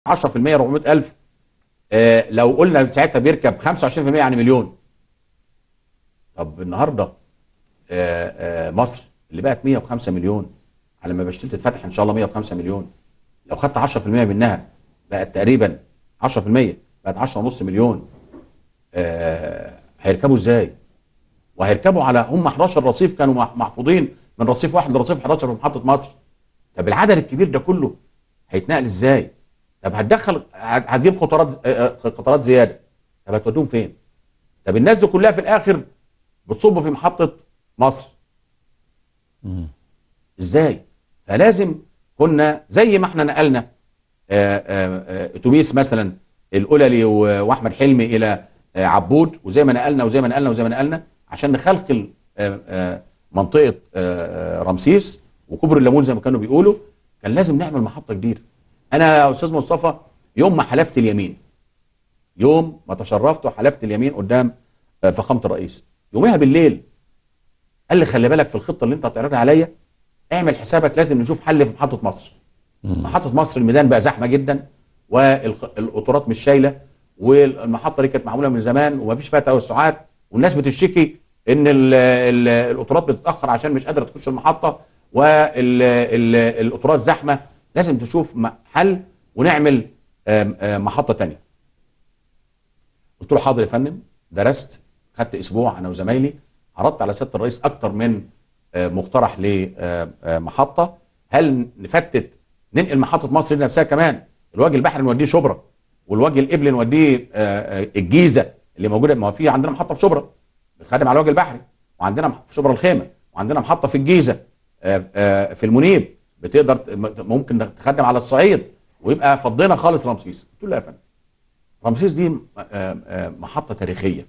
10% 400000 آه لو قلنا ساعتها بيركب 25% يعني مليون طب النهارده آه آه مصر اللي بقت 105 مليون على ما بشتري تتفتح ان شاء الله 105 مليون لو خدت 10% منها بقت تقريبا 10% بقت 10.5 مليون آه هيركبوا ازاي؟ وهيركبوا على هم 11 رصيف كانوا مح- محفوظين من رصيف واحد لرصيف 11 في محطه مصر طب العدد الكبير ده كله هيتنقل ازاي؟ طب هتدخل هت- هتجيب قطارات آه، آه، قطارات زياده طب هتوديهم فين؟ طب الناس دي كلها في الاخر بتصب في محطه مصر ازاي؟ فلازم كنا زي ما احنا نقلنا آه، آه، آه، اتوبيس مثلا القللي و- واحمد حلمي الى آه، عبود وزي ما نقلنا وزي ما نقلنا وزي ما نقلنا عشان نخلخل آه، آه، منطقه آه، آه، رمسيس وكوبري الليمون زي ما كانوا بيقولوا كان لازم نعمل محطه جديده انا يا استاذ مصطفى يوم ما حلفت اليمين يوم ما تشرفت وحلفت اليمين قدام آه، فخامه الرئيس يوميها بالليل قال لي خلي بالك في الخطه اللي انت هتعرضها عليا اعمل حسابك لازم نشوف حل في محطه مصر محطه مصر الميدان بقى زحمه جدا والقطارات مش شايله والمحطه دي كانت معموله من زمان ومفيش فيها توسعات والناس بتشتكي ان ال- ال- القطارات بتتاخر عشان مش قادره تخش المحطه والقطارات زحمه لازم تشوف م- حل ونعمل آم، آم، محطه تانية قلت له حاضر يا فندم درست خدت اسبوع انا وزمايلي عرضت على سياده الرئيس اكتر من آه، مقترح لمحطه هل نفتت ننقل محطه مصر دي نفسها كمان الوجه البحري نوديه شبرا والوجه القبلي نوديه آه، آه، الجيزه اللي موجوده ما هو في عندنا محطه في شبرا بتخدم على الوجه البحري وعندنا مح- في شبرا الخيمه وعندنا محطه في الجيزه آه، آه، في المنيب بتقدر ت- م- ممكن تخدم على الصعيد ويبقى فضينا خالص رمسيس قلت له لا يا فندم رمسيس دي آه، آه، محطه تاريخيه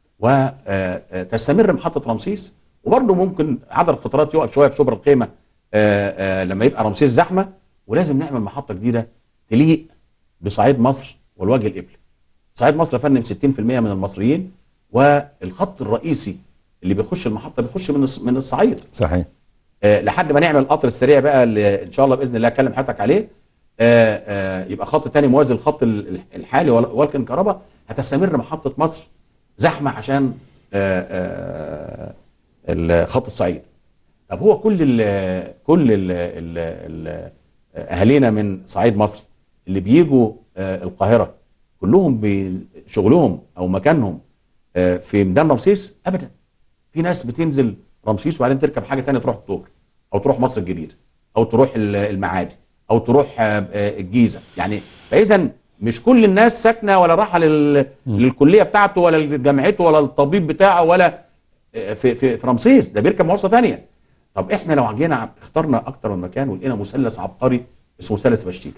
وتستمر محطه رمسيس وبرضه ممكن عدد القطارات يقف شويه في شبرا الخيمه آه، آه، لما يبقى رمسيس زحمه ولازم نعمل محطه جديده تليق بصعيد مصر والوجه القبلي. صعيد مصر يا فندم 60% من المصريين والخط الرئيسي اللي بيخش المحطه بيخش من الص- من الصعيد صحيح آه، لحد ما نعمل القطر السريع بقى اللي ان شاء الله باذن الله اكلم حضرتك عليه آه، آه، يبقى خط تاني موازي للخط ال- الحالي ول- ولكن كهرباء هتستمر محطه مصر زحمه عشان آه، آه، ال- خط الصعيد طب هو كل ال كل ال ال ال اهالينا من صعيد مصر اللي بيجوا آه، القاهره كلهم بشغلهم او مكانهم آه، في ميدان رمسيس ابدا في ناس بتنزل رمسيس وبعدين تركب حاجه تانية تروح الطور او تروح مصر الجديده او تروح ال- المعادي او تروح آه، آه، الجيزه يعني فاذا مش كل الناس ساكنه ولا رايحه لل... للكليه بتاعته ولا لجامعته ولا للطبيب بتاعه ولا آه، في في, في رمسيس ده بيركب مواصله تانية طب احنا لو جينا اخترنا اكتر من مكان ولقينا مثلث عبقري اسمه مثلث بشتيل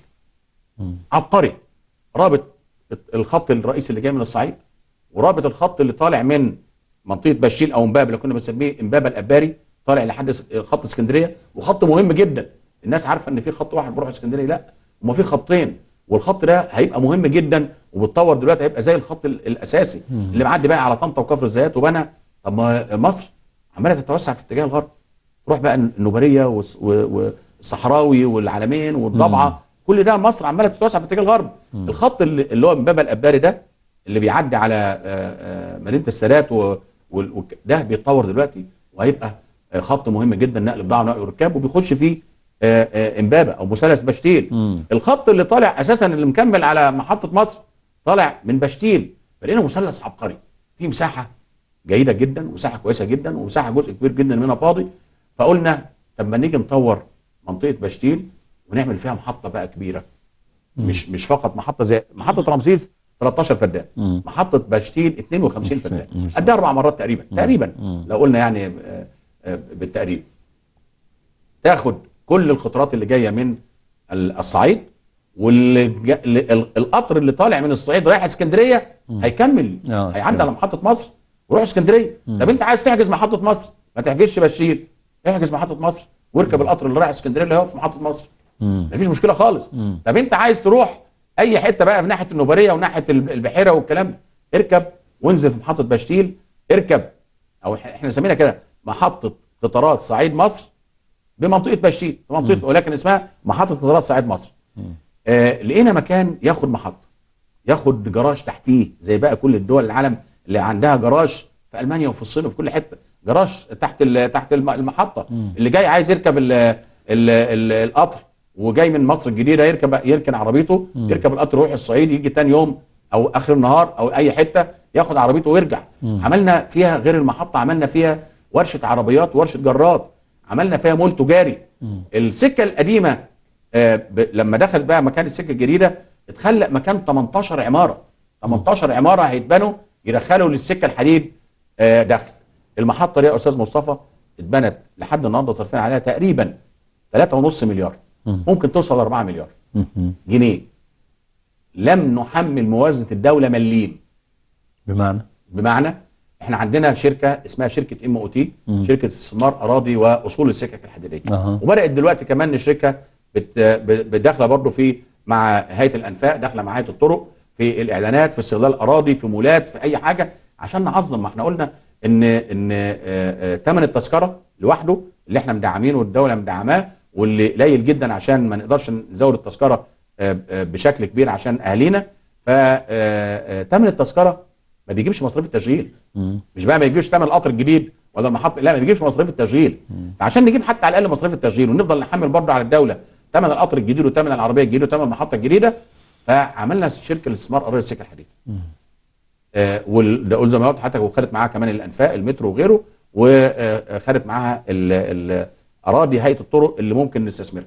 عبقري رابط الخط الرئيسي اللي جاي من الصعيد ورابط الخط اللي طالع من منطقه بشيل او امبابه اللي كنا بنسميه امبابه الاباري طالع لحد س- خط اسكندريه وخط مهم جدا الناس عارفه ان في خط واحد بيروح اسكندريه لا هما في خطين والخط ده هيبقى مهم جدا وبتطور دلوقتي هيبقى زي الخط ال- الاساسي اللي معدي بقى على طنطا وكفر الزيات وبنى طب ما مصر عماله تتوسع في اتجاه الغرب تروح بقى النوبريه والس- و- والصحراوي والعلمين والضبعه كل ده مصر عماله تتوسع في اتجاه الغرب الخط اللي, اللي هو من باب الاباري ده اللي بيعدي على آه، آه، مدينه السادات و- وال- وك- ده بيتطور دلوقتي وهيبقى آه، خط مهم جدا نقل بضاعه ونقل ركاب وبيخش فيه آه، آه، امبابه او مثلث بشتيل مم. الخط اللي طالع اساسا اللي مكمل على محطه مصر طالع من بشتيل فلقينا مثلث عبقري في مساحه جيده جدا ومساحه كويسه جدا ومساحه جزء كبير جدا منها فاضي فقلنا طب ما نيجي نطور منطقه بشتيل ونعمل فيها محطه بقى كبيره مش مش فقط محطه زي محطه رمسيس 13 فدان مم. محطه بشتيل 52 مم. فدان قدها اربع مرات تقريبا تقريبا مم. لو قلنا يعني آه، آه، بالتقريب تاخد كل القطارات اللي جايه من ال- الصعيد والقطر اللي طالع من الصعيد رايح اسكندريه هيكمل آه، هيعدي فهمت. على محطه مصر ويروح اسكندريه طب انت عايز تحجز محطه مصر ما تحجزش بشير احجز محطه مصر واركب القطر اللي رايح اسكندريه اللي هو في محطه مصر مم. مفيش مشكله خالص مم. طب انت عايز تروح اي حته بقى في ناحيه النوبريه وناحيه الب- البحيره والكلام ده اركب وانزل في محطه بشتيل اركب او إح- احنا نسميها كده محطه قطارات صعيد مصر بمنطقه بشتيل في منطقه ولكن اسمها محطه قطارات صعيد مصر آه لقينا مكان ياخد محطه ياخد جراج تحتيه زي بقى كل الدول العالم اللي عندها جراج في المانيا وفي الصين وفي كل حته جراج تحت ال- تحت الم- المحطه اللي جاي عايز يركب ال ال ال القطر وجاي من مصر الجديده يركب يركن عربيته يركب القطر يروح الصعيد يجي تاني يوم او اخر النهار او اي حته ياخد عربيته ويرجع عملنا فيها غير المحطه عملنا فيها ورشه عربيات ورشه جرات عملنا فيها مول تجاري السكه القديمه آه، ب- لما دخلت بقى مكان السكه الجديده اتخلق مكان 18 عماره 18 عماره هيتبنوا يدخلوا للسكه الحديد آه، دخل المحطه دي يا استاذ مصطفى اتبنت لحد النهارده صارفين عليها تقريبا 3.5 مليار ممكن توصل 4 مليار مهم. جنيه لم نحمل موازنه الدوله مليم بمعنى بمعنى احنا عندنا شركه اسمها شركه ام او تي شركه استثمار اراضي واصول السكك الحديديه أها. وبدات دلوقتي كمان الشركه بت ب- داخله برضه في مع هيئه الانفاق داخله مع هيئه الطرق في الاعلانات في استغلال اراضي في مولات في اي حاجه عشان نعظم ما احنا قلنا ان ان ثمن التذكره لوحده اللي احنا مدعمينه والدوله مدعماه واللي قليل جدا عشان ما نقدرش نزود التذكره آه، آه، بشكل كبير عشان اهالينا فثمن التذكره ما بيجيبش مصاريف التشغيل مش بقى ما يجيبش ثمن القطر الجديد ولا المحطه لا ما بيجيبش مصاريف التشغيل فعشان نجيب حتى على الاقل مصاريف التشغيل ونفضل نحمل برضه على الدوله ثمن القطر الجديد وثمن العربيه الجديده وثمن المحطه الجديده فعملنا شركه الاستثمار اراضي السكه الحديد آه وال- زي ما قلت حتى وخدت معاها كمان الانفاق المترو وغيره وخدت معاها ال- ال- اراضي هيئه الطرق اللي ممكن نستثمرها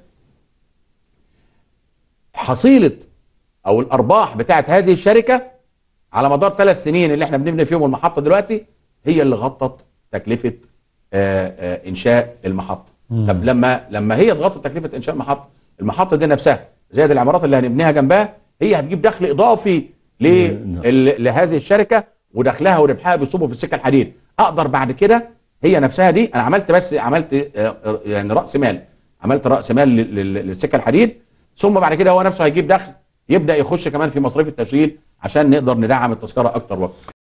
حصيله او الارباح بتاعت هذه الشركه على مدار ثلاث سنين اللي احنا بنبني فيهم المحطه دلوقتي هي اللي غطت تكلفه آه، آه، انشاء المحطه طب لما لما هي تغطي تكلفه انشاء المحطه المحطه دي نفسها زائد العمارات اللي هنبنيها جنبها هي هتجيب دخل اضافي ل- ال- لهذه الشركه ودخلها وربحها بيصبوا في السكه الحديد اقدر بعد كده هي نفسها دي انا عملت بس عملت آه، آه، يعني راس مال عملت راس مال لل- لل- للسكه الحديد ثم بعد كده هو نفسه هيجيب دخل يبدا يخش كمان في مصاريف التشغيل عشان نقدر ندعم التذكره اكتر واكتر